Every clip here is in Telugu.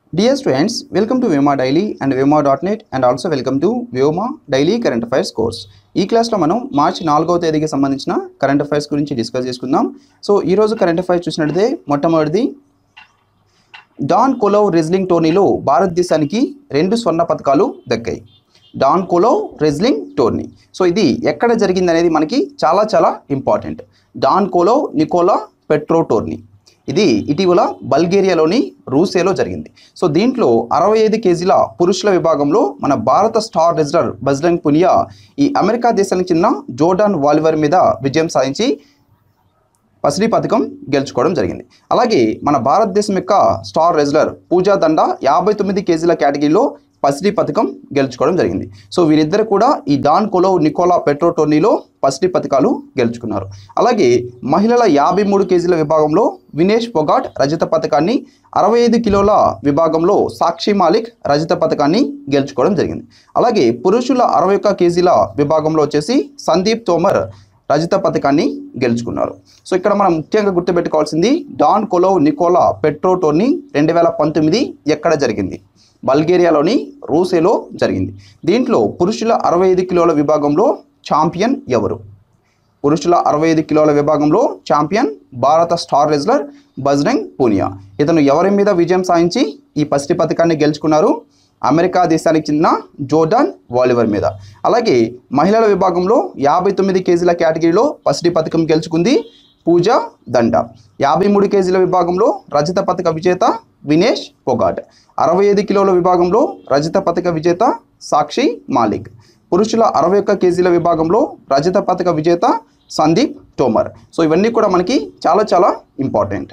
Dear students, welcome to Vyoma Daily and Vyoma.net and also welcome to Vyoma Daily Current Affairs course. ఈ క్లాస్లో మనం మార్చి నాలుగవ తేదీకి సంబంధించిన కరెంట్ అఫైర్స్ గురించి డిస్కస్ చేసుకుందాం సో ఈరోజు కరెంట్ అఫైర్స్ చూసినట్లయితే మొట్టమొదటిది డాన్ కొలోవ్ రెజ్లింగ్ టోర్నీలో భారతదేశానికి రెండు స్వర్ణ పథకాలు దక్కాయి Dan Kolov wrestling tourney so ఇది ఎక్కడ జరిగింది అనేది మనకి చాలా చాలా important Dan Kolov Nikola Petro tourney ఇది ఇటీవల బల్గేరియాలోని రూసియాలో జరిగింది సో దీంట్లో అరవై ఐదు కేజీల పురుషుల విభాగంలో మన భారత స్టార్ రెజ్లర్ బజ్రంగ్ పునియా ఈ అమెరికా దేశానికి చెందిన జోర్డాన్ వాలివర్ మీద విజయం సాధించి పసిడి పథకం గెలుచుకోవడం జరిగింది అలాగే మన భారతదేశం యొక్క స్టార్ రెజ్లర్ పూజా దండ యాభై తొమ్మిది కేజీల కేటగిరీలో పసిడి పథకం గెలుచుకోవడం జరిగింది సో వీరిద్దరు కూడా ఈ డాన్ కొలో నికోలా పెట్రో టోర్నీలో పసిడి పథకాలు గెలుచుకున్నారు అలాగే మహిళల యాభై మూడు కేజీల విభాగంలో వినేష్ పొగాట్ రజత పథకాన్ని అరవై ఐదు కిలోల విభాగంలో సాక్షి మాలిక్ రజత పథకాన్ని గెలుచుకోవడం జరిగింది అలాగే పురుషుల అరవై ఒక్క కేజీల విభాగంలో వచ్చేసి సందీప్ తోమర్ రజిత పథకాన్ని గెలుచుకున్నారు సో ఇక్కడ మనం ముఖ్యంగా గుర్తుపెట్టుకోవాల్సింది Dan Kolov Nikola Petro tourney రెండు వేల పంతొమ్మిది ఎక్కడ జరిగింది బల్గేరియాలోని రూసేలో జరిగింది దీంట్లో పురుషుల అరవై ఐదు కిలోల విభాగంలో ఛాంపియన్ ఎవరు పురుషుల అరవై ఐదు కిలోల విభాగంలో ఛాంపియన్ భారత స్టార్ రెజ్లర్ బజ్రంగ్ పూనియా ఇతను ఎవరి మీద విజయం సాధించి ఈ పసిడి పథకాన్ని గెలుచుకున్నారు అమెరికా దేశానికి చెందిన జోర్డాన్ వాలివర్ మీద అలాగే మహిళల విభాగంలో యాభై తొమ్మిది కేజీల కేటగిరీలో పసిడి పథకం గెలుచుకుంది పూజ దండ యాభై మూడు కేజీల విభాగంలో రజత పథక విజేత వినేష్ పొగాట్ అరవై ఐదు కిలోల విభాగంలో రజత పథక విజేత సాక్షి మాలిక్ పురుషుల అరవై ఒక్క కేజీల విభాగంలో రజత పథక విజేత సందీప్ తోమర్ సో ఇవన్నీ కూడా మనకి చాలా చాలా ఇంపార్టెంట్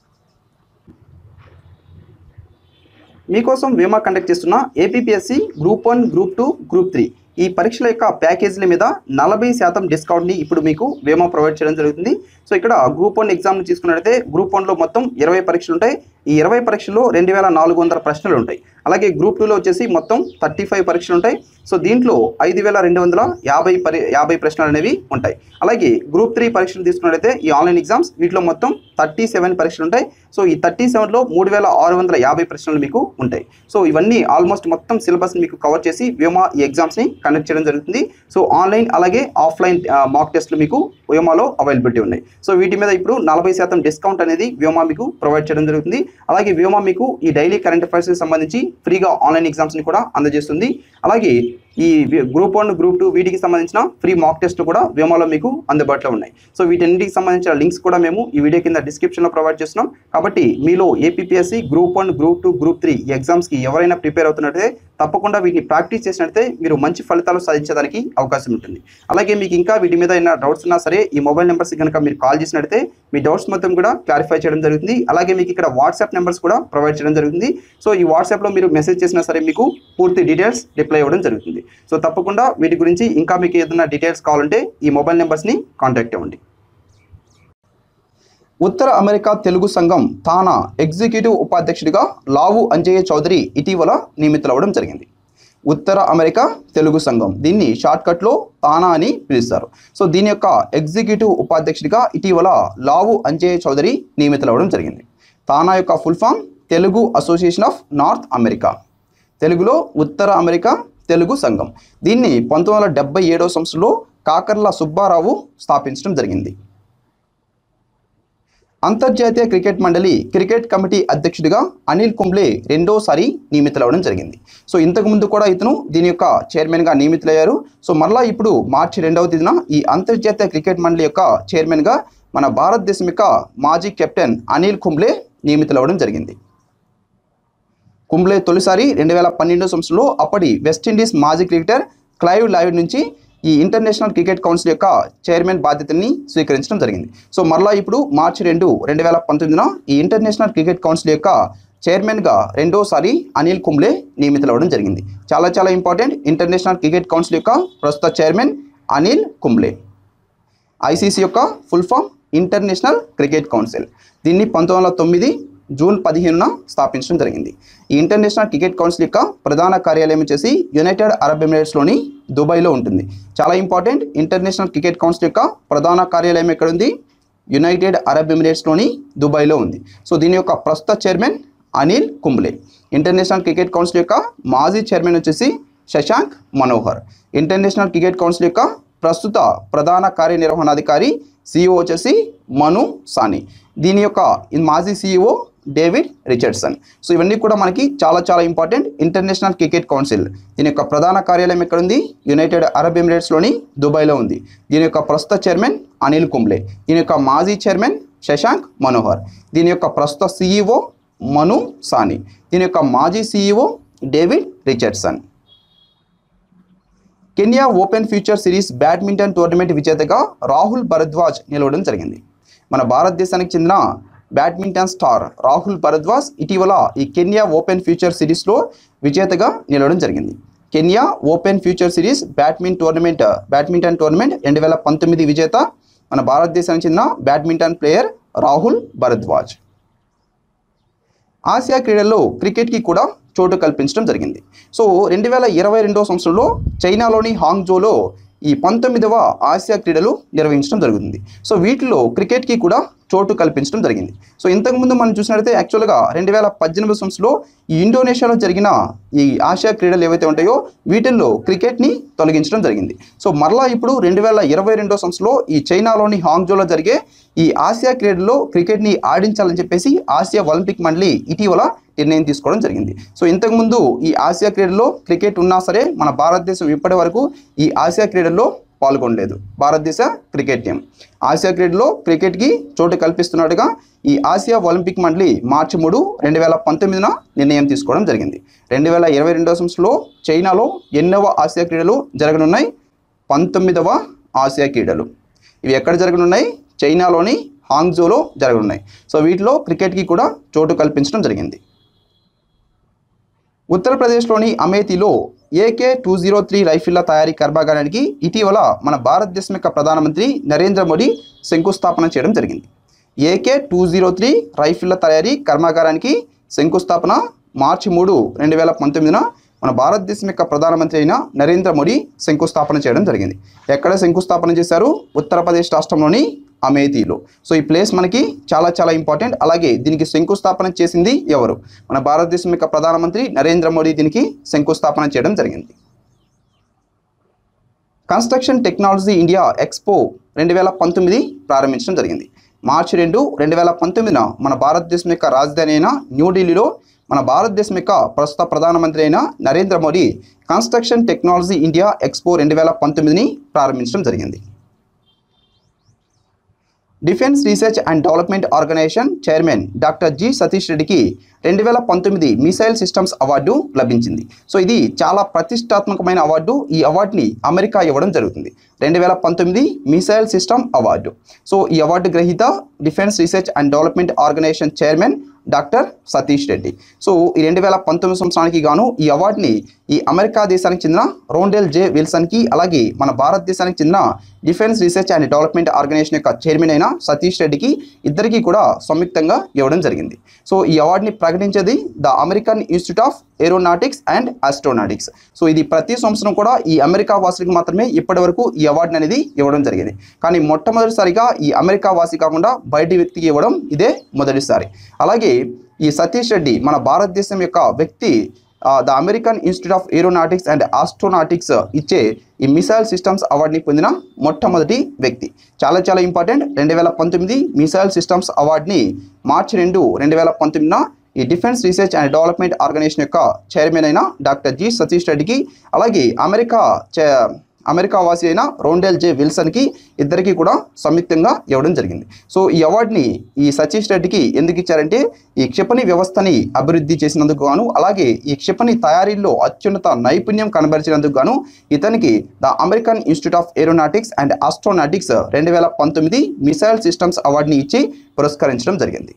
మీకోసం వేమా కండక్ట్ చేస్తున్న APPSC group one group two group three ఈ పరీక్షల యొక్క ప్యాకేజీల మీద నలభై శాతం డిస్కౌంట్ని ఇప్పుడు మీకు వేమా ప్రొవైడ్ చేయడం జరుగుతుంది సో ఇక్కడ గ్రూప్ వన్ ఎగ్జామ్ తీసుకున్నట్లయితే గ్రూప్ వన్లో మొత్తం ఇరవై పరీక్షలు ఉంటాయి ఈ ఇరవై పరీక్షల్లో రెండు వేల నాలుగు వందల ప్రశ్నలు ఉంటాయి అలాగే గ్రూప్ టూలో వచ్చేసి మొత్తం థర్టీ ఫైవ్ పరీక్షలు ఉంటాయి సో దీంట్లో ఐదు వేల రెండు వందల యాభై పరి యాభై ప్రశ్నలు అనేవి ఉంటాయి అలాగే గ్రూప్ త్రీ పరీక్షలు తీసుకున్నట్లయితే ఈ ఆన్లైన్ ఎగ్జామ్స్ వీటిలో మొత్తం థర్టీ సెవెన్ పరీక్షలు ఉంటాయి సో ఈ థర్టీ సెవెన్లో మూడు వేల ఆరు వందల యాభై ప్రశ్నలు మీకు ఉంటాయి సో ఇవన్నీ ఆల్మోస్ట్ మొత్తం సిలబస్ని మీకు కవర్ చేసి వ్యోమా ఈ ఎగ్జామ్స్ని కండక్ట్ చేయడం జరుగుతుంది సో ఆన్లైన్ అలాగే ఆఫ్లైన్ మాక్ టెస్ట్లు మీకు వ్యోమాలో అవైలబిలిటీ ఉన్నాయి సో వీటి మీద ఇప్పుడు నలభై శాతం డిస్కౌంట్ అనేది వ్యోమా మీకు ప్రొవైడ్ చేయడం జరుగుతుంది అలాగే వ్యోమా మీకు ఈ డైలీ కరెంట్ అఫైర్స్కి సంబంధించి ఫ్రీగా ఆన్లైన్ ఎగ్జామ్స్ని కూడా అందజేస్తుంది అలాగే ఈ గ్రూప్ వన్ గ్రూప్ టూ వీటికి సంబంధించిన ఫ్రీ మాక్ టెస్ట్ కూడా వ్యోమాలో మీకు అందుబాటులో ఉన్నాయి సో వీటన్నిటికి సంబంధించిన లింక్స్ కూడా మేము ఈ వీడియో కింద డిస్క్రిప్షన్లో ప్రొవైడ్ చేస్తున్నాం కాబట్టి మీలో APSC group one group two group three ఈ ఎగ్జామ్స్కి ఎవరైనా ప్రిపేర్ అవుతున్నట్లయితే తప్పకుండా వీటిని ప్రాక్టీస్ చేసినట్లయితే మీరు మంచి ఫలితాలు సాధించడానికి అవకాశం ఉంటుంది అలాగే మీకు ఇంకా వీటి మీద ఏమైనా డౌట్స్ ఉన్నా సరే ఈ మొబైల్ నెంబర్స్ కనుక మీరు కాల్ చేసినట్లయితే మీ డౌట్స్ మొత్తం కూడా క్లారిఫై చేయడం జరుగుతుంది అలాగే మీకు ఇక్కడ వాట్సాప్ నెంబర్స్ కూడా ప్రొవైడ్ చేయడం జరుగుతుంది సో ఈ వాట్సాప్లో మీరు మెసేజ్ చేసినా సరే మీకు పూర్తి డీటెయిల్స్ రిప్లై ఇవ్వడం జరుగుతుంది సో తప్పకుండా వీటి గురించి ఇంకా మీకు ఏదైనా డీటెయిల్స్ కావాలంటే ఈ మొబైల్ నెంబర్స్ని కాంటాక్ట్ అవ్వండి ఉత్తర అమెరికా తెలుగు సంఘం తానా ఎగ్జిక్యూటివ్ ఉపాధ్యక్షుడిగా లావు అంజయ్య చౌదరి ఇటీవల నియమితులవ్వడం జరిగింది ఉత్తర అమెరికా తెలుగు సంఘం దీన్ని షార్ట్కట్లో తానా అని పిలుస్తారు సో దీని యొక్క ఎగ్జిక్యూటివ్ ఉపాధ్యక్షుడిగా ఇటీవల లావు అంజయ్య చౌదరి నియమితులవ్వడం జరిగింది తానా యొక్క full form Telugu association of North America తెలుగులో ఉత్తర అమెరికా తెలుగు సంఘం దీన్ని పంతొమ్మిది వందల డెబ్బై ఏడవ సంవత్సరంలో కాకర్ల సుబ్బారావు స్థాపించడం జరిగింది అంతర్జాతీయ క్రికెట్ మండలి క్రికెట్ కమిటీ అధ్యక్షుడిగా అనిల్ కుంబ్లే రెండోసారి నియమితులవడం జరిగింది సో ఇంతకుముందు కూడా ఇతను దీని యొక్క చైర్మన్గా నియమితులయ్యారు సో మళ్ళా ఇప్పుడు మార్చి రెండవ తేదీన ఈ అంతర్జాతీయ క్రికెట్ మండలి యొక్క చైర్మన్గా మన భారతదేశం యొక్క మాజీ కెప్టెన్ అనిల్ కుంబ్లే నియమితులవడం జరిగింది కుంబ్లే తొలిసారి రెండు వేల పన్నెండు సంవత్సరంలో అప్పటి వెస్టిండీస్ మాజీ క్రికెటర్ క్లైవ్ లాయిడ్ నుంచి ఈ ఇంటర్నేషనల్ క్రికెట్ కౌన్సిల్ యొక్క చైర్మన్ బాధ్యతల్ని స్వీకరించడం జరిగింది సో మరలా ఇప్పుడు మార్చి రెండు రెండు వేల పంతొమ్మిదిన ఈ ఇంటర్నేషనల్ క్రికెట్ కౌన్సిల్ యొక్క చైర్మన్గా రెండోసారి అనిల్ కుంబ్లే నియమితులవడం జరిగింది చాలా చాలా ఇంపార్టెంట్ ఇంటర్నేషనల్ క్రికెట్ కౌన్సిల్ యొక్క ప్రస్తుత చైర్మన్ అనిల్ కుంబ్లే ఐసీసీ యొక్క full form International Cricket Council దీన్ని పంతొమ్మిది వందల తొమ్మిది జూన్ పదిహేనున స్థాపించడం జరిగింది ఈ ఇంటర్నేషనల్ క్రికెట్ కౌన్సిల్ యొక్క ప్రధాన కార్యాలయం వచ్చేసి యునైటెడ్ అరబ్ ఎమిరేట్స్లోని దుబాయ్లో ఉంటుంది చాలా ఇంపార్టెంట్ ఇంటర్నేషనల్ క్రికెట్ కౌన్సిల్ యొక్క ప్రధాన కార్యాలయం ఎక్కడ ఉంది యునైటెడ్ అరబ్ ఎమిరేట్స్లోని దుబాయ్లో ఉంది సో దీని యొక్క ప్రస్తుత chairman Anil Kumble International Cricket Council యొక్క మాజీ చైర్మన్ వచ్చేసి Shashank Manohar International Cricket Council యొక్క ప్రస్తుత ప్రధాన కార్యనిర్వహణాధికారి సిఇఓ వచ్చేసి మను సాని దీని యొక్క ఈ మాజీ సిఇఓ డేవిడ్ రిచర్డ్సన్ సో ఇవన్నీ కూడా మనకి చాలా చాలా ఇంపార్టెంట్ ఇంటర్నేషనల్ క్రికెట్ కౌన్సిల్ దీని యొక్క ప్రధాన కార్యాలయం ఎక్కడ ఉంది యునైటెడ్ అరబ్ ఎమిరేట్స్లోని దుబాయ్లో ఉంది దీని యొక్క ప్రస్తుత చైర్మన్ అనిల్ కుంబ్లే దీని యొక్క మాజీ చైర్మన్ శశాంక్ మనోహర్ దీని యొక్క ప్రస్తుత సిఇఓ మను సాని దీని యొక్క మాజీ CEO David Richardson Kenya Open Future Series badminton tournament విజేతగా రాహుల్ భరద్వాజ్ నిలవడం జరిగింది మన భారతదేశానికి చెందిన బ్యాడ్మింటన్ స్టార్ రాహుల్ భరద్వాజ్ ఇటీవల ఈ కెన్యా ఓపెన్ ఫ్యూచర్ సిరీస్లో విజేతగా నిలవడం జరిగింది Kenya Open Future Series badminton tournament badminton tournament రెండు వేల పంతొమ్మిది విజేత మన భారతదేశానికి చెందిన బ్యాడ్మింటన్ ప్లేయర్ రాహుల్ భరద్వాజ్ ఆసియా క్రీడల్లో క్రికెట్కి కూడా చోటు కల్పించడం జరిగింది సో రెండు వేల ఇరవై రెండో సంవత్సరంలో చైనాలోని హాంగ్జోలో ఈ పంతొమ్మిదవ ఆసియా క్రీడలు నిర్వహించడం జరుగుతుంది సో వీటిలో క్రికెట్కి కూడా చోటు కల్పించడం జరిగింది సో ఇంతకుముందు మనం చూసినట్లయితే యాక్చువల్గా రెండు వేల పద్దెనిమిది సంవత్సరంలో ఈ ఇండోనేషియాలో జరిగిన ఈ ఆసియా క్రీడలు ఏవైతే ఉంటాయో వీటిల్లో క్రికెట్ని తొలగించడం జరిగింది సో మరలా ఇప్పుడు రెండు వేల ఇరవై రెండో సంవత్సరంలో ఈ చైనాలోని హాంగ్జోలో జరిగే ఈ ఆసియా క్రీడల్లో క్రికెట్ని ఆడించాలని చెప్పేసి ఆసియా ఒలింపిక్ మండలి ఇటీవల నిర్ణయం తీసుకోవడం జరిగింది సో ఇంతకుముందు ఈ ఆసియా క్రీడల్లో క్రికెట్ ఉన్నా సరే మన భారతదేశం ఇప్పటి వరకు ఈ ఆసియా క్రీడల్లో పాల్గొనలేదు భారతదేశ క్రికెట్ టీం ఆసియా క్రీడలో క్రికెట్కి చోటు కల్పిస్తున్నట్టుగా ఈ ఆసియా ఒలింపిక్ మండలి మార్చి మూడు రెండు వేల పంతొమ్మిదిన నిర్ణయం తీసుకోవడం జరిగింది రెండు వేల ఇరవై రెండవ సంవత్సరంలో చైనాలో ఎన్నవ ఆసియా క్రీడలు జరగనున్నాయి పంతొమ్మిదవ ఆసియా క్రీడలు ఇవి ఎక్కడ జరగనున్నాయి చైనాలోని హాంగ్జోలో జరగనున్నాయి సో వీటిలో క్రికెట్కి కూడా చోటు కల్పించడం జరిగింది ఉత్తరప్రదేశ్లోని అమేథీలో ఏకే టూ జీరో త్రీ రైఫిళ్ల తయారీ కర్మాగారానికి ఇటీవల మన భారతదేశం యొక్క ప్రధానమంత్రి నరేంద్ర మోడీ శంకుస్థాపన చేయడం జరిగింది ఏకే టూ జీరో త్రీ రైఫిళ్ల తయారీ కర్మాగారానికి శంకుస్థాపన మార్చి మూడు రెండు వేల పంతొమ్మిదిన మన భారతదేశం యొక్క ప్రధానమంత్రి అయిన నరేంద్ర మోడీ శంకుస్థాపన చేయడం జరిగింది ఎక్కడ శంకుస్థాపన చేశారు ఉత్తరప్రదేశ్ రాష్ట్రంలోని అమేథీలో సో ఈ ప్లేస్ మనకి చాలా చాలా ఇంపార్టెంట్ అలాగే దీనికి శంకుస్థాపన చేసింది ఎవరు మన భారతదేశం యొక్క ప్రధానమంత్రి నరేంద్ర మోడీ దీనికి శంకుస్థాపన చేయడం జరిగింది కన్స్ట్రక్షన్ టెక్నాలజీ ఇండియా ఎక్స్పో రెండు వేల పంతొమ్మిది ప్రారంభించడం జరిగింది మార్చి రెండు రెండు వేల పంతొమ్మిదిన మన భారతదేశం యొక్క రాజధాని అయిన న్యూఢిల్లీలో మన భారతదేశం యొక్క ప్రస్తుత ప్రధానమంత్రి అయిన Narendra Modi Construction Technology India Expo రెండు వేల పంతొమ్మిదిని ప్రారంభించడం జరిగింది Defence Research and Development Organisation chairman doctor G Satish రెడ్డికి రెండు వేల పంతొమ్మిది మిసైల్ సిస్టమ్స్ అవార్డు లభించింది సో ఇది చాలా ప్రతిష్టాత్మకమైన అవార్డు ఈ అవార్డుని అమెరికా ఇవ్వడం జరుగుతుంది రెండు వేల పంతొమ్మిది మిసైల్ సిస్టమ్ అవార్డు సో ఈ అవార్డు గ్రహీత Defence Research and Development Organisation chairman doctor Satish Reddy so ఈ రెండు వేల పంతొమ్మిది సంవత్సరానికి గాను ఈ అవార్డుని ఈ అమెరికా దేశానికి చెందిన రోండెల్ జే విల్సన్కి అలాగే మన భారతదేశానికి చెందిన Defence Research and Development Organisation యొక్క చైర్మన్ అయిన సతీష్ రెడ్డికి ఇద్దరికీ కూడా సంయుక్తంగా ఇవ్వడం జరిగింది సో ఈ అవార్డుని ప్రకటించేది the American Institute of Aeronautics and Astronautics so ఇది ప్రతి సంవత్సరం కూడా ఈ అమెరికా వాసులకు మాత్రమే ఇప్పటి వరకు ఈ అవార్డు అనేది ఇవ్వడం జరిగింది కానీ మొట్టమొదటిసారిగా ఈ అమెరికా వాసి కాకుండా బయటి వ్యక్తికి ఇవ్వడం ఇదే మొదటిసారి అలాగే ఈ సతీష్ రెడ్డి మన భారతదేశం యొక్క వ్యక్తి the American Institute of Aeronautics and Astronautics ఇచ్చే ఈ మిసైల్ సిస్టమ్స్ అవార్డుని పొందిన మొట్టమొదటి వ్యక్తి చాలా చాలా ఇంపార్టెంట్ రెండు వేల పంతొమ్మిది మిసైల్ సిస్టమ్స్ అవార్డుని మార్చి రెండు రెండు వేల పంతొమ్మిదిన ఈ Defence Research and Development Organisation యొక్క చైర్మన్ అయిన డాక్టర్ జి సతీష్ రెడ్డికి అలాగే అమెరికా చే అమెరికా వాసి అయిన రోండెల్ జే విల్సన్కి ఇద్దరికి కూడా సంయుక్తంగా ఇవ్వడం జరిగింది సో ఈ అవార్డుని ఈ సతీష్ రెడ్డికి ఎందుకు ఇచ్చారంటే ఈ క్షిపణి వ్యవస్థని అభివృద్ధి చేసినందుకు గాను అలాగే ఈ క్షిపణి తయారీలో అత్యున్నత నైపుణ్యం కనబరిచినందుకు గాను ఇతనికి the American Institute of Aeronautics and Astronautics రెండు వేల పంతొమ్మిది మిసైల్ సిస్టమ్స్ అవార్డుని ఇచ్చి పురస్కరించడం జరిగింది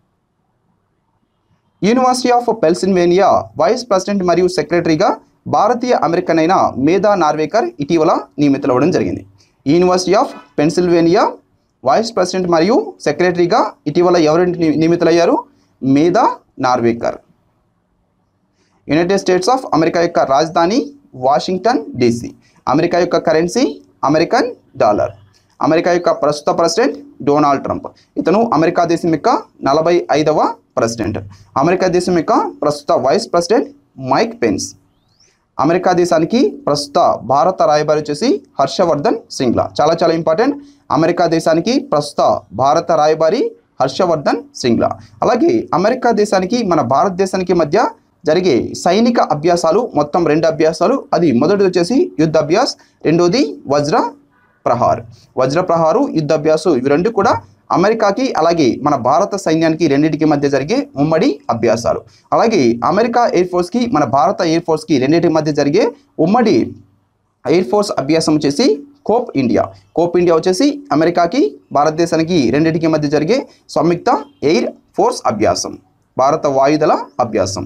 University of Pennsylvania vice president మరియు సెక్రటరీగా భారతీయ అమెరికన్ అయిన మేధా నార్వేకర్ ఇటీవల నియమితులవ్వడం జరిగింది University of Pennsylvania vice president మరియు సెక్రటరీగా ఇటీవల ఎవరు ని- నియమితులయ్యారు Medha Narvekar United States of America యొక్క రాజధాని వాషింగ్టన్ డీసీ అమెరికా యొక్క కరెన్సీ అమెరికన్ డాలర్ అమెరికా యొక్క ప్రస్తుత ప్రెసిడెంట్ డొనాల్డ్ ట్రంప్ ఇతను అమెరికా దేశం యొక్క నలభై ఐదవ ప్రెసిడెంట్ అమెరికా దేశం యొక్క ప్రస్తుత వైస్ ప్రెసిడెంట్ మైక్ పెన్స్ అమెరికా దేశానికి ప్రస్తుత భారత రాయబారి వచ్చేసి హర్షవర్ధన్ సింగ్లా చాలా చాలా ఇంపార్టెంట్ అమెరికా దేశానికి ప్రస్తుత భారత రాయబారి హర్షవర్ధన్ సింగ్లా అలాగే అమెరికా దేశానికి మన భారతదేశానికి మధ్య జరిగే సైనిక అభ్యాసాలు మొత్తం రెండు అభ్యాసాలు అది మొదటిది వచ్చేసి యుద్ధ అభ్యాస్ రెండోది వజ్ర ప్రహార్ వజ్ర ప్రహారు యుద్ధ అభ్యాసు ఇవి రెండు కూడా అమెరికాకి అలాగే మన భారత సైన్యానికి రెండింటికి మధ్య జరిగే ఉమ్మడి అభ్యాసాలు అలాగే అమెరికా ఎయిర్ ఫోర్స్కి మన భారత ఎయిర్ ఫోర్స్కి రెండింటి మధ్య జరిగే ఉమ్మడి ఎయిర్ ఫోర్స్ అభ్యాసం వచ్చేసి కోప్ ఇండియా కోప్ ఇండియా వచ్చేసి అమెరికాకి భారతదేశానికి రెండింటికి మధ్య జరిగే సంయుక్త ఎయిర్ ఫోర్స్ అభ్యాసం భారత వాయుదళ అభ్యాసం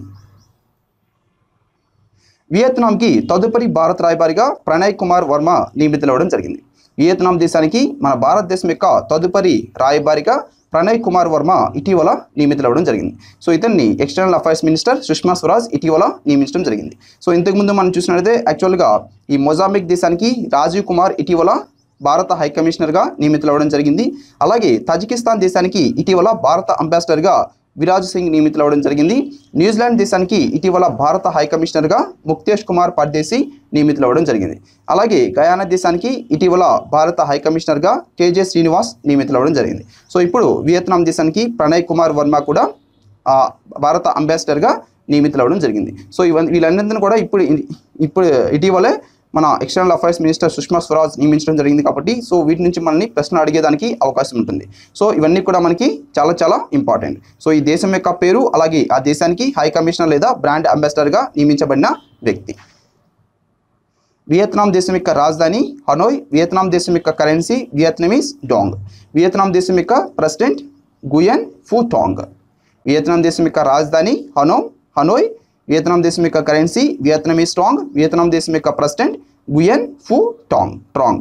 వియత్నాంకి తదుపరి భారత రాయబారిగా ప్రణయ్ కుమార్ వర్మ నియమితులవడం జరిగింది వియత్నాం దేశానికి మన భారతదేశం యొక్క తదుపరి రాయబారిగా ప్రణయ్ కుమార్ వర్మ ఇటీవల నియమితులవడం జరిగింది సో ఇతన్ని external affairs minister Sushma Swaraj ఇటీవల నియమించడం జరిగింది సో ఇంతకుముందు మనం చూసినట్లయితే యాక్చువల్గా ఈ మొజాంబిక్ దేశానికి రాజీవ్ కుమార్ ఇటీవల భారత హై కమిషనర్గా నియమితులవడం జరిగింది అలాగే తజికిస్తాన్ దేశానికి ఇటీవల భారత అంబాసిడర్గా విరాజ్ సింగ్ నియమితులవడం జరిగింది న్యూజిలాండ్ దేశానికి ఇటీవల భారత హై కమిషనర్గా ముక్తేష్ కుమార్ పర్దేశి నియమితులవడం జరిగింది అలాగే గయానా దేశానికి ఇటీవల భారత హై కమిషనర్గా కేజే శ్రీనివాస్ నియమితులవడం జరిగింది సో ఇప్పుడు వియత్నాం దేశానికి ప్రణయ్ కుమార్ వర్మ కూడా ఆ, భారత అంబాసిడర్గా నియమితులవడం జరిగింది సో ఇవన్నీ వీళ్ళందరినీ కూడా ఇప్పుడు ఇప్పుడు ఇటీవలే మన external affairs minister Sushma Swaraj నియమించడం జరిగింది కాబట్టి సో వీటి నుంచి మనల్ని ప్రశ్న అడిగేదానికి అవకాశం ఉంటుంది సో ఇవన్నీ కూడా మనకి చాలా చాలా ఇంపార్టెంట్ సో ఈ దేశం యొక్క పేరు అలాగే ఆ దేశానికి హై కమిషనర్ లేదా బ్రాండ్ అంబాసిడర్గా నియమించబడిన వ్యక్తి వియత్నాం దేశం యొక్క రాజధాని హనోయ్ వియత్నాం దేశం యొక్క కరెన్సీ వియత్నమీస్ డాంగ్ వియత్నాం దేశం యొక్క president Nguyen Phu Tong Vietnam దేశం యొక్క రాజధాని హనో హనోయ్ వియత్నాం దేశం యొక్క కరెన్సీ వియత్నమీస్ టాంగ్ వియత్నాం దేశం యొక్క president Nguyen Phu Tong Trong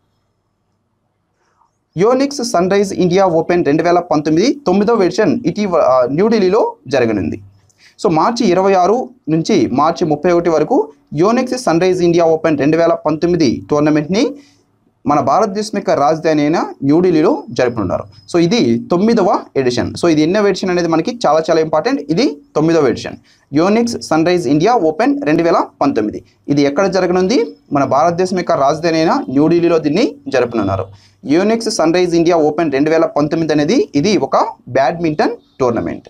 Yonex Sunrise India Open రెండు వేల పంతొమ్మిది తొమ్మిదో వెర్షన్ ఇటీవల ఆ, న్యూఢిల్లీలో జరగనుంది సో మార్చి ఇరవై ఆరు నుంచి మార్చి ముప్పై ఒకటి వరకు Yonex Sunrise India Open రెండు వేల పంతొమ్మిది టోర్నమెంట్ని మన భారతదేశం యొక్క రాజధాని అయిన న్యూఢిల్లీలో జరుపుతున్నారు సో ఇది తొమ్మిదవ ఎడిషన్ సో ఇది ఎన్నో ఎడిషన్ అనేది మనకి చాలా చాలా ఇంపార్టెంట్ ఇది తొమ్మిదవ edition Yonex Sunrise India Open రెండు వేల పంతొమ్మిది ఇది ఎక్కడ జరగనుంది మన భారతదేశం యొక్క రాజధాని అయిన న్యూఢిల్లీలో దీన్ని జరుపునున్నారు Yonex Sunrise India Open రెండు వేల పంతొమ్మిది అనేది ఇది ఒక badminton tournament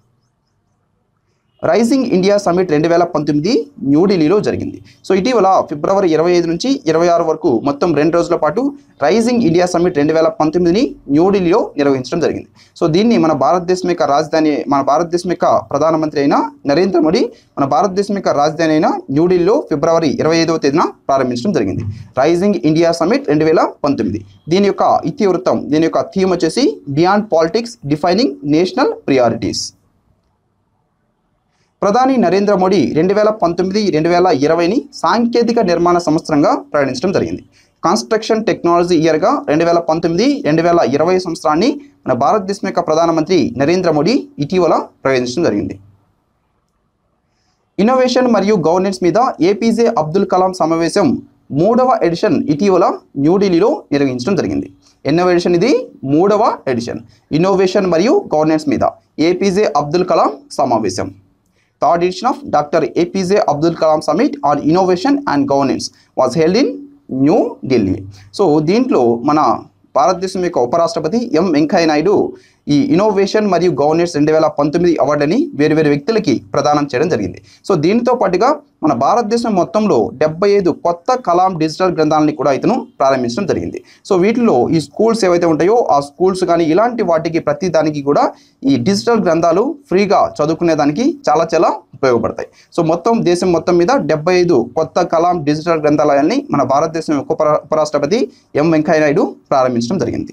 Rising India Summit రెండు వేల పంతొమ్మిది న్యూఢిల్లీలో జరిగింది సో ఇటీవల ఫిబ్రవరి ఇరవై ఐదు నుంచి ఇరవై ఆరు వరకు మొత్తం రెండు రోజుల పాటు రైజింగ్ ఇండియా సమ్మిట్ రెండు వేల పంతొమ్మిదిని న్యూఢిల్లీలో నిర్వహించడం జరిగింది సో దీన్ని మన భారతదేశం యొక్క రాజధాని మన భారతదేశం యొక్క ప్రధానమంత్రి అయిన నరేంద్ర మోడీ మన భారతదేశం యొక్క రాజధాని అయిన న్యూఢిల్లీలో ఫిబ్రవరి ఇరవై ఐదవ తేదీన ప్రారంభించడం జరిగింది రైజింగ్ ఇండియా సమ్మిట్ రెండు వేల పంతొమ్మిది దీని యొక్క ఇతివృత్తం దీని యొక్క థీమ్ వచ్చేసి beyond politics defining national priorities ప్రధాని నరేంద్ర మోడీ రెండు వేల పంతొమ్మిది రెండు వేల ఇరవైని సాంకేతిక నిర్మాణ సంవత్సరంగా ప్రకటించడం జరిగింది కన్స్ట్రక్షన్ టెక్నాలజీ ఇయర్గా రెండు వేల పంతొమ్మిది రెండు వేల ఇరవై సంవత్సరాన్ని మన భారతదేశం యొక్క ప్రధానమంత్రి నరేంద్ర మోడీ ఇటీవల ప్రకటించడం జరిగింది ఇన్నోవేషన్ మరియు గవర్నెన్స్ మీద ఏపీజే అబ్దుల్ కలాం సమావేశం మూడవ ఎడిషన్ ఇటీవల న్యూఢిల్లీలో నిర్వహించడం జరిగింది ఎన్నవ ఎడిషన్ ఇది మూడవ ఎడిషన్ ఇన్నోవేషన్ మరియు గవర్నెన్స్ మీద ఏపీజే అబ్దుల్ కలాం సమావేశం third edition of doctor APJ Abdul Kalam summit on innovation and governance was held in New Delhi so దీంట్లో మన భారతదేశం యొక్క ఉపరాష్ట్రపతి ఎం వెంకయ్య నాయుడు ఈ ఇన్నోవేషన్ మరియు గవర్నెన్స్ రెండు వేల పంతొమ్మిది అవార్డుని వేరు వేరు వ్యక్తులకి ప్రదానం చేయడం జరిగింది సో దీనితో పాటుగా మన భారతదేశం మొత్తంలో డెబ్బై ఐదు కొత్త కలాం డిజిటల్ గ్రంథాలని కూడా ఇతను ప్రారంభించడం జరిగింది సో వీటిలో ఈ స్కూల్స్ ఏవైతే ఉంటాయో ఆ స్కూల్స్ కానీ ఇలాంటి వాటికి ప్రతి దానికి కూడా ఈ డిజిటల్ గ్రంథాలు ఫ్రీగా చదువుకునేదానికి చాలా చాలా ఉపయోగపడతాయి సో మొత్తం దేశం మొత్తం మీద డెబ్బై ఐదు కొత్త కలాం డిజిటల్ గ్రంథాలయాల్ని మన భారతదేశం యొక్క ఉపరా ఉపరాష్ట్రపతి ఎం వెంకయ్య నాయుడు ప్రారంభించడం జరిగింది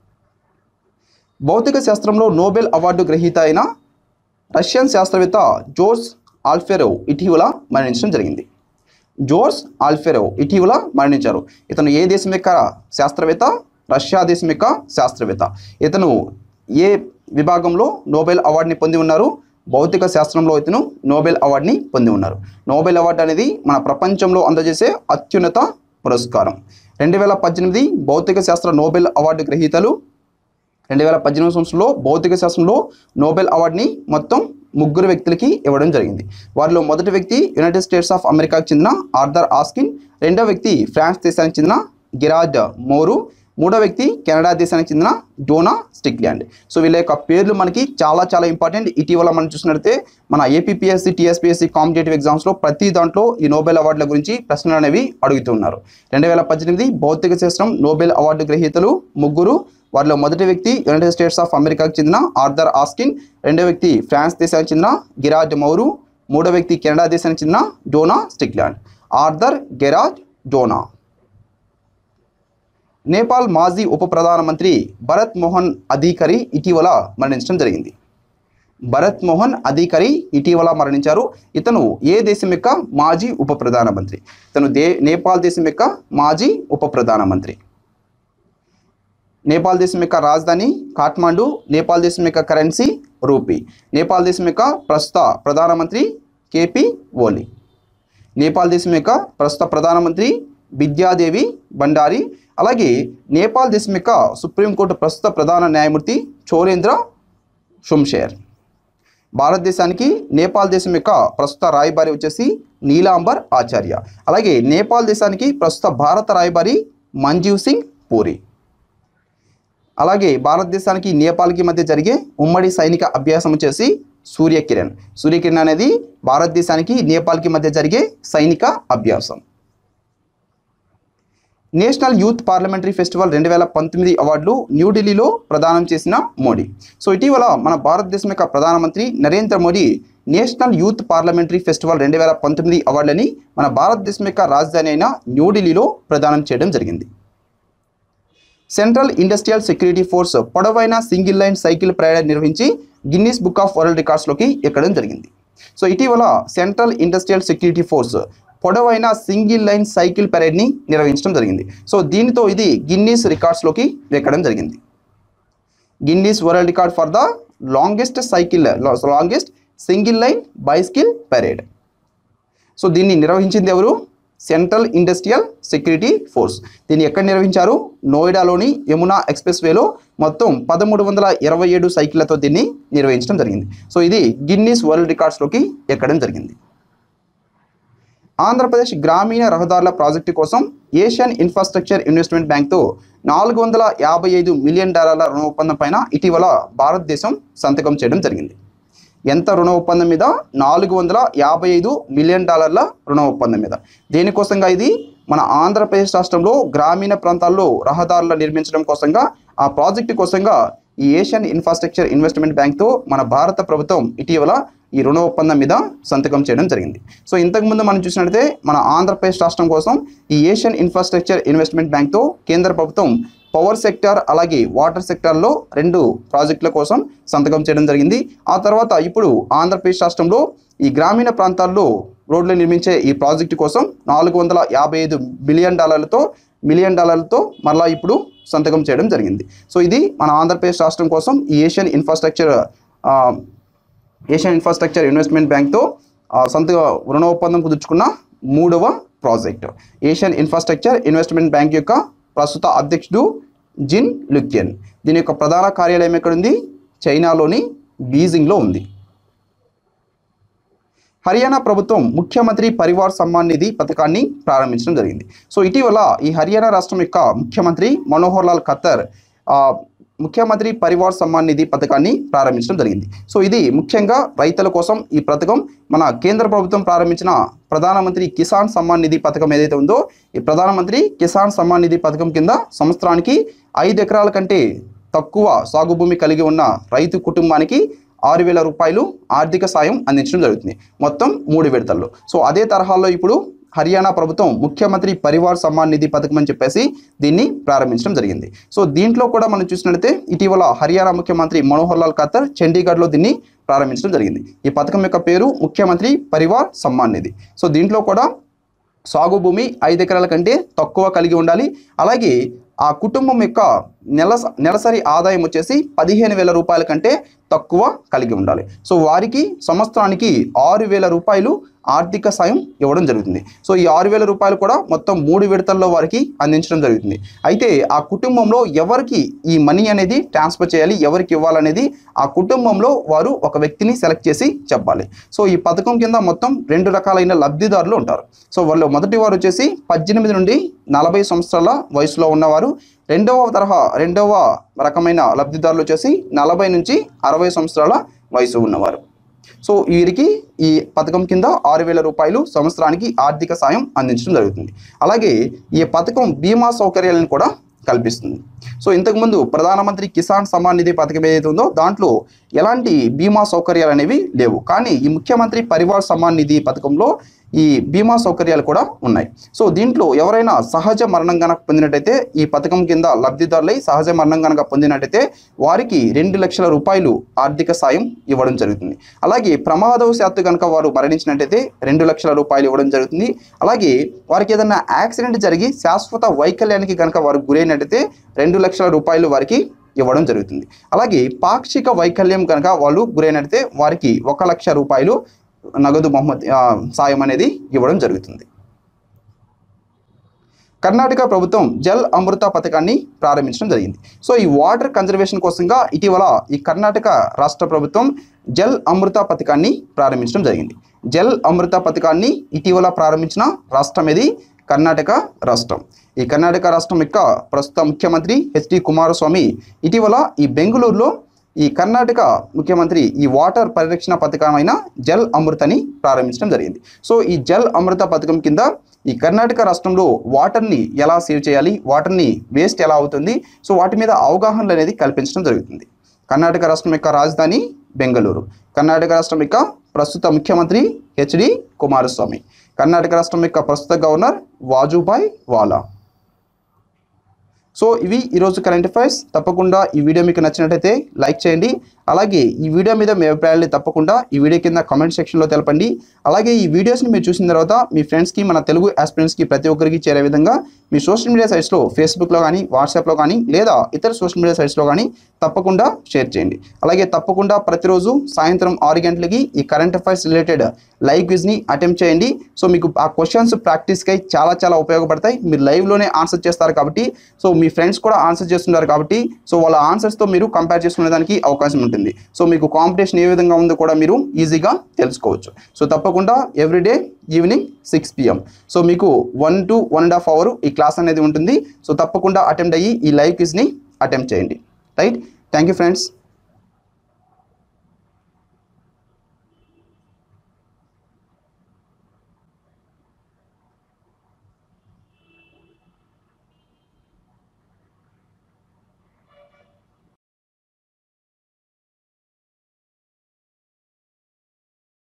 భౌతిక శాస్త్రంలో నోబెల్ అవార్డు గ్రహీత అయిన రష్యన్ శాస్త్రవేత్త జోర్జ్ ఆల్ఫెరోవ్ ఇటీవల మరణించడం జరిగింది జోర్జ్ ఆల్ఫెరోవ్ ఇటీవల మరణించారు ఇతను ఏ దేశం యొక్క శాస్త్రవేత్త రష్యా దేశం యొక్క శాస్త్రవేత్త ఇతను ఏ విభాగంలో నోబెల్ అవార్డుని పొంది ఉన్నారు భౌతిక శాస్త్రంలో ఇతను నోబెల్ అవార్డుని పొంది ఉన్నారు నోబెల్ అవార్డు అనేది మన ప్రపంచంలో అందజేసే అత్యున్నత పురస్కారం రెండు వేల పద్దెనిమిది భౌతిక శాస్త్ర నోబెల్ అవార్డు గ్రహీతలు రెండు వేల పద్దెనిమిది సంవత్సరంలో భౌతిక శాస్త్రంలో నోబెల్ అవార్డుని మొత్తం ముగ్గురు వ్యక్తులకి ఇవ్వడం జరిగింది వారిలో మొదటి వ్యక్తి యునైటెడ్ స్టేట్స్ ఆఫ్ అమెరికాకు చెందిన ఆర్థర్ ఆస్కిన్ రెండో వ్యక్తి ఫ్రాన్స్ దేశానికి చెందిన గిరాజ్ మోరు మూడో వ్యక్తి కెనడా దేశానికి చెందిన డోనా స్టిక్ల్యాండ్ సో వీళ్ళ యొక్క పేర్లు మనకి చాలా చాలా ఇంపార్టెంట్ ఇటీవల మనం చూసినట్లయితే మన ఏపీఎస్సి టీఎస్పీఎస్సి కాంపిటేటివ్ ఎగ్జామ్స్లో ప్రతి దాంట్లో ఈ నోబెల్ అవార్డుల గురించి ప్రశ్నలు అనేవి అడుగుతున్నారు రెండు వేల పద్దెనిమిది భౌతిక శాస్త్రం నోబెల్ అవార్డు గ్రహీతలు ముగ్గురు వారిలో మొదటి వ్యక్తి యునైటెడ్ స్టేట్స్ ఆఫ్ అమెరికాకు చెందిన ఆర్థర్ ఆస్కిన్ రెండో వ్యక్తి ఫ్రాన్స్ దేశానికి చెందిన గిరాజ్ మౌరు మూడో వ్యక్తి కెనడా దేశానికి చెందిన డోనా స్టిక్లాండ్ ఆర్థర్ గెరాజ్ డోనా నేపాల్ మాజీ ఉప ప్రధానమంత్రి భరత్ మోహన్ అధికరి ఇటీవల మరణించడం జరిగింది భరత్ మోహన్ అధికరి ఇటీవల మరణించారు ఇతను ఏ దేశం యొక్క మాజీ ఉప ప్రధానమంత్రి ఇతను దే నేపాల్ దేశం యొక్క మాజీ ఉప ప్రధానమంత్రి నేపాల్ దేశం యొక్క రాజధాని కాఠ్మాండు నేపాల్ దేశం యొక్క కరెన్సీ రూపీ నేపాల్ దేశం యొక్క ప్రస్తుత ప్రధానమంత్రి కేపీ ఓలీ నేపాల్ దేశం యొక్క ప్రస్తుత ప్రధానమంత్రి విద్యాదేవి బండారి అలాగే నేపాల్ దేశం యొక్క సుప్రీంకోర్టు ప్రస్తుత ప్రధాన న్యాయమూర్తి చోరేంద్ర షుంషేర్ భారతదేశానికి నేపాల్ దేశం యొక్క ప్రస్తుత రాయబారి వచ్చేసి నీలాంబర్ ఆచార్య అలాగే నేపాల్ దేశానికి ప్రస్తుత భారత రాయబారి మంజీవ్ సింగ్ పూరి అలాగే భారతదేశానికి నేపాల్కి మధ్య జరిగే ఉమ్మడి సైనిక అభ్యాసం వచ్చేసి సూర్యకిరణ్ సూర్యకిరణ్ అనేది భారతదేశానికి నేపాల్కి మధ్య జరిగే సైనిక అభ్యాసం నేషనల్ యూత్ పార్లమెంటరీ ఫెస్టివల్ రెండు వేల పంతొమ్మిది అవార్డులు న్యూఢిల్లీలో ప్రదానం చేసిన మోడీ సో ఇటీవల మన భారతదేశం యొక్క ప్రధానమంత్రి Narendra Modi National Youth Parliamentary Festival రెండు వేల పంతొమ్మిది అవార్డులని మన భారతదేశం యొక్క రాజధాని అయిన న్యూఢిల్లీలో ప్రదానం చేయడం జరిగింది సెంట్రల్ ఇండస్ట్రియల్ సెక్యూరిటీ ఫోర్స్ పొడవైన సింగిల్ లైన్ సైకిల్ ప్రయాణం నిర్వహించి గిన్నీస్ బుక్ ఆఫ్ వరల్డ్ రికార్డ్స్లోకి ఎక్కడం జరిగింది సో ఇటీవల సెంట్రల్ ఇండస్ట్రియల్ సెక్యూరిటీ ఫోర్స్ పొడవైన సింగిల్ లైన్ సైకిల్ పెరేడ్ని నిర్వహించడం జరిగింది సో దీనితో ఇది గిన్నీస్ రికార్డ్స్లోకి ఎక్కడం జరిగింది Guinness world record for the longest cycle longest single line bicycle parade so దీన్ని నిర్వహించింది ఎవరు సెంట్రల్ ఇండస్ట్రియల్ సెక్యూరిటీ ఫోర్స్ దీన్ని ఎక్కడ నిర్వహించారు నోయిడాలోని యమునా ఎక్స్ప్రెస్ వేలో మొత్తం పదమూడు వందల ఇరవై ఏడు సైకిళ్లతో దీన్ని నిర్వహించడం జరిగింది సో ఇది గిన్నీస్ వరల్డ్ రికార్డ్స్లోకి ఎక్కడం జరిగింది ఆంధ్రప్రదేశ్ గ్రామీణ రహదారుల ప్రాజెక్టు కోసం ఏషియన్ ఇన్ఫ్రాస్ట్రక్చర్ ఇన్వెస్ట్మెంట్ బ్యాంక్తో నాలుగు వందల యాభై ఐదు మిలియన్ డాలర్ల రుణ ఒప్పందం పైన ఇటీవల భారతదేశం సంతకం చేయడం జరిగింది ఎంత రుణ ఒప్పందం మీద నాలుగు వందల యాభై ఐదు మిలియన్ డాలర్ల రుణ ఒప్పందం మీద దేనికోసంగా ఇది మన ఆంధ్రప్రదేశ్ రాష్ట్రంలో గ్రామీణ ప్రాంతాల్లో రహదారులు నిర్మించడం కోసంగా ఆ ప్రాజెక్టు కోసంగా ఈ ఏషియన్ ఇన్ఫ్రాస్ట్రక్చర్ ఇన్వెస్ట్మెంట్ బ్యాంక్తో మన భారత ప్రభుత్వం ఇటీవల ఈ రుణ ఒప్పందం మీద సంతకం చేయడం జరిగింది సో ఇంతకుముందు మనం చూసినట్లయితే మన ఆంధ్రప్రదేశ్ రాష్ట్రం కోసం ఈ ఏషియన్ ఇన్ఫ్రాస్ట్రక్చర్ ఇన్వెస్ట్మెంట్ బ్యాంక్తో కేంద్ర ప్రభుత్వం పవర్ సెక్టార్ అలాగే వాటర్ సెక్టార్లో రెండు ప్రాజెక్టుల కోసం సంతకం చేయడం జరిగింది ఆ తర్వాత ఇప్పుడు ఆంధ్రప్రదేశ్ రాష్ట్రంలో ఈ గ్రామీణ ప్రాంతాల్లో రోడ్లు నిర్మించే ఈ ప్రాజెక్టు కోసం నాలుగు వందల యాభై ఐదు బిలియన్ డాలర్లతో మిలియన్ డాలర్లతో మరలా ఇప్పుడు సంతకం చేయడం జరిగింది సో ఇది మన ఆంధ్రప్రదేశ్ రాష్ట్రం కోసం ఈ ఏషియన్ ఇన్ఫ్రాస్ట్రక్చర్ ఆ, ఏషియన్ ఇన్ఫ్రాస్ట్రక్చర్ ఇన్వెస్ట్మెంట్ బ్యాంక్తో ఆ, సంతక రుణ ఒప్పందం కుదుర్చుకున్న మూడవ project Asian Infrastructure Investment Bank యొక్క ప్రస్తుత అధ్యక్షుడు జిన్ లుక్యన్ దీని యొక్క ప్రధాన కార్యాలయం ఎక్కడుంది చైనాలోని బీజింగ్లో ఉంది హర్యానా ప్రభుత్వం ముఖ్యమంత్రి పరివార్ సమ్మాన్ నిధి పథకాన్ని ప్రారంభించడం జరిగింది సో ఇటీవల ఈ హర్యానా రాష్ట్రం యొక్క ముఖ్యమంత్రి మనోహర్ లాల్ ఖత్తర్ ఆ, ముఖ్యమంత్రి పరివార్ సమ్మాన్ నిధి పథకాన్ని ప్రారంభించడం జరిగింది సో ఇది ముఖ్యంగా రైతుల కోసం ఈ పథకం మన కేంద్ర ప్రభుత్వం ప్రారంభించిన ప్రధానమంత్రి కిసాన్ సమ్మాన్ నిధి పథకం ఏదైతే ఉందో ఈ ప్రధానమంత్రి కిసాన్ సమ్మాన్ నిధి పథకం కింద సంవత్సరానికి ఐదు ఎకరాల కంటే తక్కువ సాగు భూమి కలిగి ఉన్న రైతు కుటుంబానికి ఆరు వేల రూపాయలు ఆర్థిక సాయం అందించడం జరుగుతుంది మొత్తం మూడు విడతల్లో సో అదే తరహాలో ఇప్పుడు హర్యానా ప్రభుత్వం ముఖ్యమంత్రి పరివార్ సమ్మాన్ నిధి పథకం అని చెప్పేసి దీన్ని ప్రారంభించడం జరిగింది సో దీంట్లో కూడా మనం చూసినట్లయితే ఇటీవల హర్యానా ముఖ్యమంత్రి మనోహర్ లాల్ ఖత్తర్ చండీగఢ్లో దీన్ని ప్రారంభించడం జరిగింది ఈ పథకం యొక్క పేరు ముఖ్యమంత్రి పరివార్ సమ్మాన్ నిధి సో దీంట్లో కూడా సాగు భూమి ఐదు ఎకరాల కంటే తక్కువ కలిగి ఉండాలి అలాగే ఆ కుటుంబం యొక్క నెల నెలసరి ఆదాయం వచ్చేసి పదిహేను వేల రూపాయల కంటే తక్కువ కలిగి ఉండాలి సో వారికి సంవత్సరానికి ఆరు వేల రూపాయలు ఆర్థిక సాయం ఇవ్వడం జరుగుతుంది సో ఈ ఆరు వేల రూపాయలు కూడా మొత్తం మూడు విడతల్లో వారికి అందించడం జరుగుతుంది అయితే ఆ కుటుంబంలో ఎవరికి ఈ మనీ అనేది ట్రాన్స్ఫర్ చేయాలి ఎవరికి ఇవ్వాలనేది ఆ కుటుంబంలో వారు ఒక వ్యక్తిని సెలెక్ట్ చేసి చెప్పాలి సో ఈ పథకం కింద మొత్తం రెండు రకాలైన లబ్ధిదారులు ఉంటారు సో వాళ్ళు మొదటి వారు వచ్చేసి పద్దెనిమిది నుండి నలభై సంవత్సరాల వయసులో ఉన్నవారు రెండవ తరహా రెండవ రకమైన లబ్ధిదారులు వచ్చేసి నలభై నుంచి అరవై సంవత్సరాల వయసు ఉన్నవారు సో వీరికి ఈ పథకం కింద ఆరు వేల రూపాయలు సంవత్సరానికి ఆర్థిక సాయం అందించడం జరుగుతుంది అలాగే ఈ పథకం బీమా సౌకర్యాలను కూడా కల్పిస్తుంది సో ఇంతకుముందు ప్రధానమంత్రి కిసాన్ సమ్మాన్ నిధి పథకం ఏదైతే ఉందో దాంట్లో ఎలాంటి బీమా సౌకర్యాలు అనేవి లేవు కానీ ఈ ముఖ్యమంత్రి పరివార్ సమ్మాన్ నిధి పథకంలో ఈ బీమా సౌకర్యాలు కూడా ఉన్నాయి సో దీంట్లో ఎవరైనా సహజ మరణం కనుక పొందినట్టయితే ఈ పథకం కింద లబ్ధిదారులై సహజ మరణం కనుక పొందినట్టయితే వారికి రెండు లక్షల రూపాయలు ఆర్థిక సాయం ఇవ్వడం జరుగుతుంది అలాగే ప్రమాదవశాత్తు కనుక వారు మరణించినట్టయితే రెండు లక్షల రూపాయలు ఇవ్వడం జరుగుతుంది అలాగే వారికి ఏదైనా యాక్సిడెంట్ జరిగి శాశ్వత వైకల్యానికి కనుక వారు గురైనట్టయితే రెండు లక్షల రూపాయలు వారికి ఇవ్వడం జరుగుతుంది అలాగే పాక్షిక వైకల్యం కనుక వాళ్ళు గురైనట్టయితే వారికి ఒక లక్ష రూపాయలు నగదు బహుమతి ఆ, సాయం అనేది ఇవ్వడం జరుగుతుంది కర్ణాటక ప్రభుత్వం జల్ అమృత పథకాన్ని ప్రారంభించడం జరిగింది సో ఈ వాటర్ కన్జర్వేషన్ కోసంగా ఇటీవల ఈ కర్ణాటక రాష్ట్ర ప్రభుత్వం జల్ అమృత పథకాన్ని ప్రారంభించడం జరిగింది జల్ అమృత పథకాన్ని ఇటీవల ప్రారంభించిన రాష్ట్రం ఇది కర్ణాటక రాష్ట్రం ఈ కర్ణాటక రాష్ట్రం యొక్క ప్రస్తుత ముఖ్యమంత్రి హెచ్డి కుమారస్వామి ఇటీవల ఈ బెంగళూరులో ఈ కర్ణాటక ముఖ్యమంత్రి ఈ వాటర్ పరిరక్షణ పథకమైన జల్ అమృతని ప్రారంభించడం జరిగింది సో ఈ జల్ అమృత పథకం కింద ఈ కర్ణాటక రాష్ట్రంలో వాటర్ని ఎలా సేవ్ చేయాలి వాటర్ని వేస్ట్ ఎలా అవుతుంది సో వాటి మీద అవగాహన అనేది కల్పించడం జరుగుతుంది కర్ణాటక రాష్ట్రం యొక్క రాజధాని బెంగళూరు కర్ణాటక రాష్ట్రం యొక్క ప్రస్తుత ముఖ్యమంత్రి హెచ్డి కుమారస్వామి కర్ణాటక రాష్ట్రం యొక్క ప్రస్తుత గవర్నర్ వాజుభాయ్ వాలా సో ఇవి ఈరోజు కరెంట్ అఫైర్స్ తప్పకుండా ఈ వీడియో మీకు నచ్చినట్టయితే లైక్ చేయండి అలాగే ఈ వీడియో మీద మీ అభిప్రాయాలు తప్పకుండా ఈ వీడియో కింద కామెంట్ సెక్షన్లో తెలపండి అలాగే ఈ వీడియోస్ని మీరు చూసిన తర్వాత మీ ఫ్రెండ్స్కి మన తెలుగు ఆస్పిరెంట్స్కి ప్రతి ఒక్కరికి చేరే విధంగా మీ సోషల్ మీడియా సైట్స్లో ఫేస్బుక్లో కానీ వాట్సాప్లో కానీ లేదా ఇతర సోషల్ మీడియా సైట్స్లో కానీ తప్పకుండా షేర్ చేయండి అలాగే తప్పకుండా ప్రతిరోజు సాయంత్రం ఆరు గంటలకి ఈ కరెంట్ అఫైర్స్ రిలేటెడ్ లైవ్ క్విజ్ని అటెంప్ట్ చేయండి సో మీకు ఆ క్వశ్చన్స్ ప్రాక్టీస్కై చాలా చాలా ఉపయోగపడతాయి మీరు లైవ్లోనే ఆన్సర్ చేస్తారు కాబట్టి సో మీ ఫ్రెండ్స్ కూడా ఆన్సర్ చేస్తున్నారు కాబట్టి సో వాళ్ళ ఆన్సర్స్తో మీరు కంపేర్ చేసుకునే దానికి అవకాశం ఉంటుంది సో మీకు కాంపిటీషన్ ఏ విధంగా ఉందో కూడా మీరు ఈజీగా తెలుసుకోవచ్చు సో తప్పకుండా everyday evening six PM so మీకు one to one and half hour ఈ క్లాస్ అనేది ఉంటుంది సో తప్పకుండా అటెంప్ట్ అయ్యి ఈ లైవ్ క్విజ్ని అటెంప్ట్ చేయండి రైట్ థ్యాంక్ యూ ఫ్రెండ్స్